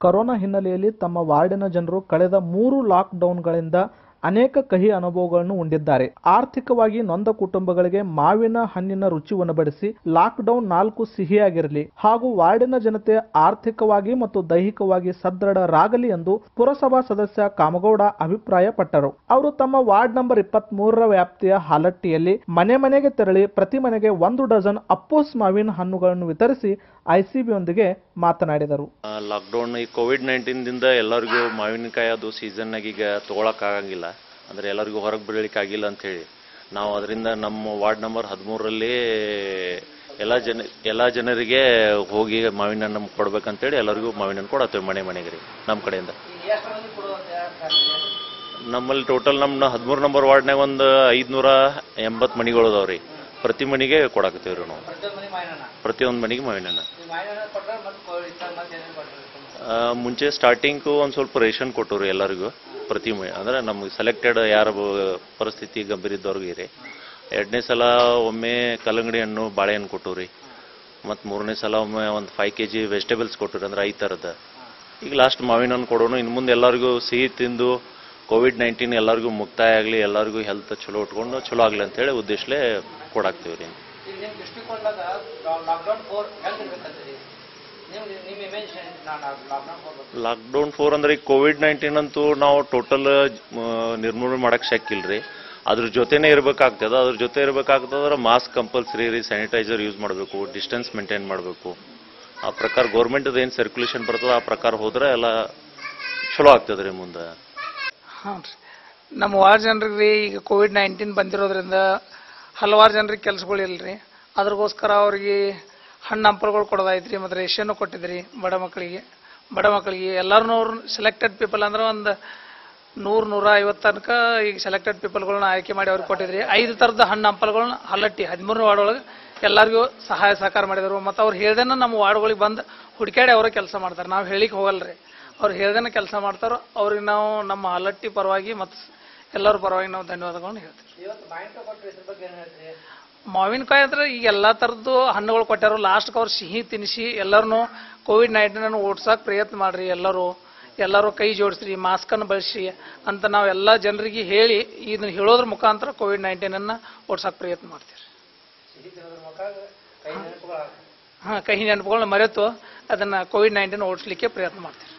corona ಹಿನ್ನೆಲೆಯಲ್ಲಿ ತಮ್ಮ ವಾರ್ಡಿನ ಜನರು ಕಳೆದ ಮೂರು ಲಾಕ್ಡೌನ್ಗಳಿಂದ ಅನೇಕ ಕಹಿ ಅನುಭವಗಳನ್ನು ಉಂಡಿದ್ದಾರೆ ಆರ್ಥಿಕವಾಗಿ ನೊಂದ ಕುಟುಂಬಗಳಿಗೆ ಮಾವಿನ ಹಣ್ಣಿನ ರುಚಿ ಉಣಬಡಿಸಿ ಲಾಕ್ಡೌನ್ ನಾಲ್ಕು ಸಿಹಿಯಾಗಿರಲಿ ಹಾಗೂ ವಾರ್ಡಿನ ಜನತೆ ಆರ್ಥಿಕವಾಗಿ ಮತ್ತು ದೈಹಿಕವಾಗಿ ಸದೃಢರಾಗಲಿ ಎಂದು ಪುರಸಭಾ ಸದಸ್ಯ ಕಾಮಗೌಡ ಅಭಿಪ್ರಾಯಪಟ್ಟರು ಅವರು ತಮ್ಮ ವಾರ್ಡ್ ನಂಬರ್ ಇಪ್ಪತ್ತ್ ಮೂರರ ವ್ಯಾಪ್ತಿಯ ಹಾಲಟ್ಟಿಯಲ್ಲಿ ಮನೆ ಮನೆಗೆ ತೆರಳಿ ಪ್ರತಿ ಮನೆಗೆ ಒಂದು ಡಜನ್ ಅಪ್ಪೋಸ್ ಮಾವಿನ ಹಣ್ಣುಗಳನ್ನು ವಿತರಿಸಿ ಐಸಿಬಿಯೊಂದಿಗೆ ಮಾತನಾಡಿದರು ಲಾಕ್ಡೌನ್ ಈ ಕೋವಿಡ್ ನೈನ್ಟೀನ್ದಿಂದ ಎಲ್ಲರಿಗೂ ಮಾವಿನಕಾಯಿ ಅದು ಸೀಸನ್ನಾಗ ಈಗ ತೊಗೊಳಕ್ಕಾಗಂಗಿಲ್ಲ ಅಂದರೆ ಎಲ್ಲರಿಗೂ ಹೊರಗೆ ಬೀಳಲಿಕ್ಕೆ ಆಗಿಲ್ಲ ಅಂಥೇಳಿ ನಾವು ಅದರಿಂದ ನಮ್ಮ ವಾರ್ಡ್ ನಂಬರ್ ಹದಿಮೂರರಲ್ಲಿ ಎಲ್ಲ ಜನ ಎಲ್ಲ ಜನರಿಗೆ ಹೋಗಿ ಮಾವಿನ ಹಣ್ಣು ಕೊಡ್ಬೇಕಂತೇಳಿ ಎಲ್ಲರಿಗೂ ಮಾವಿನ ಹಣ್ಣು ಕೊಡತ್ತೇವೆ ಮನೆ ಮನೆಗೆ ರೀ ನಮ್ಮ ಕಡೆಯಿಂದ ನಮ್ಮಲ್ಲಿ ಟೋಟಲ್ ನಮ್ಮ ಹದಿಮೂರು ನಂಬರ್ ವಾರ್ಡ್ನಾಗ ಒಂದು ಐದುನೂರ ಎಂಬತ್ತು ಮನೆಗಳು ಅದಾವ ರೀ ಪ್ರತಿ ಮನೆಗೆ ಕೊಡಾಕತ್ತೀವಿ ರೀ ನಾವು ಪ್ರತಿಯೊಂದು ಮನೆಗೆ ಮಾವಿನ ಹಣ್ಣು ಆ, ಮುಂಚೆ ಸ್ಟಾರ್ಟಿಂಗು ಒಂದು ಸ್ವಲ್ಪ ರೇಷನ್ ಕೊಟ್ಟರು ಎಲ್ಲರಿಗೂ ಪ್ರತಿ ಮ ಅಂದ್ರೆ ನಮಗೆ ಸೆಲೆಕ್ಟೆಡ್ ಯಾರ ಬ- ಪರಿಸ್ಥಿತಿ ಗಂಭೀರ ಇದ್ದವ್ರಿಗೆ ರೀ ಎರಡನೇ ಸಲ ಒಮ್ಮೆ ಕಲ್ಲಂಗಡಿ ಹಣ್ಣು ಬಾಳೆಹಣ್ಣು ಕೊಟ್ಟರು ರೀ ಮತ್ತು ಮೂರನೇ ಸಲ ಒಮ್ಮೆ ಒಂದು ಫೈವ್ ಕೆ ಜಿ ವೆಜಿಟೇಬಲ್ಸ್ ಕೊಟ್ಟರು ಅಂದ್ರೆ ಐದು ಥರದ ಈಗ ಲಾಸ್ಟ್ ಮಾವಿನ ಹಣ್ಣು ಕೊಡೋಣ ಇನ್ನು ಮುಂದೆ ಎಲ್ಲರಿಗೂ ಸಿಹಿ ತಿಂದು ಕೋವಿಡ್ ನೈನ್ಟೀನ್ ಎಲ್ಲರಿಗೂ ಮುಕ್ತಾಯ ಆಗಲಿ ಎಲ್ಲರಿಗೂ ಹೆಲ್ತ್ ಚಲೋ ಉಟ್ಕೊಂಡು ಚಲೋ ಆಗಲಿ ಅಂತೇಳಿ ಉದ್ದೇಶಲೇ ಕೊಡಾಕ್ತೀವಿ ರೀ ಈಗ ನಿಮ್ಮ ದೃಷ್ಟಿಕೋನದಾಗ ಲಾಕ್ಡೌನ್ ಫೋರ್ ಹೆಂಗಿರ್ಬೇಕಂತೀರಿ ನಿಮ್ಗೆ ನಿಮ್ಮ ಇಮೇಜ್ ನಾನು ಲಾಕ್ಡೌನ್ ಫೋರ್ ಲಾಕ್ಡೌನ್ ಫೋರ್ ಅಂದ್ರೆ ಈಗ ಕೋವಿಡ್ ನೈನ್ಟೀನ್ ಅಂತೂ ನಾವು ಟೋಟಲ್ ನಿರ್ಮೂಲನೆ ಮಾಡಕ್ ಶಕ್ಕಿಲ್ರಿ ಅದ್ರ ಜೊತೆನೇ ಇರ್ಬೇಕಾಗ್ತದ ಅದ್ರ ಜೊತೆ ಇರ್ಬೇಕಾಗ್ತದ್ರೆ ಮಾಸ್ಕ್ ಕಂಪಲ್ಸರಿ ರೀ ಸ್ಯಾನಿಟೈಸರ್ ಯೂಸ್ ಮಾಡಬೇಕು ಡಿಸ್ಟೆನ್ಸ್ ಮೇಂಟೈನ್ ಮಾಡಬೇಕು ಆ ಪ್ರಕಾರ ಗೌರ್ಮೆಂಟ್ ಏನು ಸರ್ಕ್ಯುಲೇಷನ್ ಬರ್ತದ ಆ ಪ್ರಕಾರ ಹೋದ್ರೆ ಎಲ್ಲ ಚಲೋ ಆಗ್ತದೆ ರೀ ಮುಂದೆ ಹಾಂ ರೀ ನಮ್ಮ ವಾರ್ಡ್ ಜನರಿಗೆ ರೀ ಈಗ ಕೋವಿಡ್ ನೈನ್ಟೀನ್ ಬಂದಿರೋದ್ರಿಂದ ಹಲವಾರು ಜನರಿಗೆ ಕೆಲಸಗಳಿಲ್ಲ ರೀ ಅದ್ರಗೋಸ್ಕರ ಅವ್ರಿಗೆ ಹಣ್ಣು ಹಂಪಲುಗಳು ಕೊಡೋದಾಯ್ತು ರೀ ಮತ್ತು ರೇಷನ್ನು ಕೊಟ್ಟಿದ್ರಿ ಬಡ ಮಕ್ಕಳಿಗೆ ಬಡ ಮಕ್ಕಳಿಗೆ ಎಲ್ಲರೂ ಅವ್ರು ಸೆಲೆಕ್ಟೆಡ್ ಪೀಪಲ್ ಅಂದ್ರೆ ಒಂದು ನೂರು ನೂರ ಐವತ್ತು ತನಕ ಈಗ ಸೆಲೆಕ್ಟೆಡ್ ಪೀಪಲ್ಗಳನ್ನ ಆಯ್ಕೆ ಮಾಡಿ ಅವ್ರಿಗೆ ಕೊಟ್ಟಿದ್ರಿ ಐದು ಥರದ ಹಣ್ಣು ಹಂಪಲುಗಳನ್ನ ಹಲ್ಲಟ್ಟಿ ಹದಿಮೂರನೇ ವಾರ್ಡ್ ಒಳಗೆ ಎಲ್ಲರಿಗೂ ಸಹಾಯ ಸಹಕಾರ ಮಾಡಿದರು ಮತ್ತು ಅವ್ರು ಹೇಳ್ದೇನ ನಮ್ಮ ವಾರ್ಡ್ಗಳಿಗೆ ಬಂದು ಹುಡುಕಾಡಿ ಅವರೇ ಕೆಲಸ ಮಾಡ್ತಾರೆ ನಾವು ಹೇಳಿಕ್ಕೆ ಹೋಗಲ್ಲ ರೀ ಅವ್ರು ಹೇಳ್ದೇನೆ ಕೆಲಸ ಮಾಡ್ತಾರೋ ಅವ್ರಿಗೆ ನಾವು ನಮ್ಮ ಹಲಟ್ಟಿ ಪರವಾಗಿ ಮತ್ತು ಎಲ್ಲರ ಪರವಾಗಿ ನಾವು ಧನ್ಯವಾದಗಳನ್ನ ಹೇಳ್ತೀವಿ ಇವತ್ತು ಮಾವಿನ ಕೊಟ್ಟರೆ ಇದ್ರ ಬಗ್ಗೆ ಏನು ಹೇಳ್ತೀರಿ ಮಾವಿನಕಾಯಿ ಅಂದ್ರೆ ಈಗ ಎಲ್ಲ ಥರದ್ದು ಹಣ್ಣುಗಳು ಕೊಟ್ಟಾರು ಲಾಸ್ಟ್ಗೆ ಅವ್ರು ಸಿಹಿ ತಿನ್ನಿಸಿ ಎಲ್ಲರನ್ನು ಕೋವಿಡ್ ನೈನ್ಟೀನನ್ನು ಓಡ್ಸಕ್ಕೆ ಪ್ರಯತ್ನ ಮಾಡ್ರಿ ಎಲ್ಲರೂ ಎಲ್ಲರೂ ಕೈ ಜೋಡಿಸ್ರಿ ಮಾಸ್ಕನ್ನು ಬಳಸಿ ಅಂತ ನಾವು ಎಲ್ಲ ಜನರಿಗೆ ಹೇಳಿ ಇದನ್ನ ಹೇಳೋದ್ರ ಮುಖಾಂತರ ಕೋವಿಡ್ ನೈನ್ಟೀನನ್ನು ಓಡ್ಸಕ್ಕೆ ಪ್ರಯತ್ನ ಮಾಡ್ತೀವಿ ಸಿಹಿ ತಿನ್ನೋದ್ರ ಮುಖ ಕೈ ನೆನಪುಗಳು ಹಾಂ ಕಹಿ ನೆನಪುಗಳನ್ನ ಮರೆತು ಅದನ್ನು ಕೋವಿಡ್ ನೈನ್ಟೀನ್ ಓಡಿಸ್ಲಿಕ್ಕೆ ಪ್ರಯತ್ನ ಮಾಡ್ತೀವಿ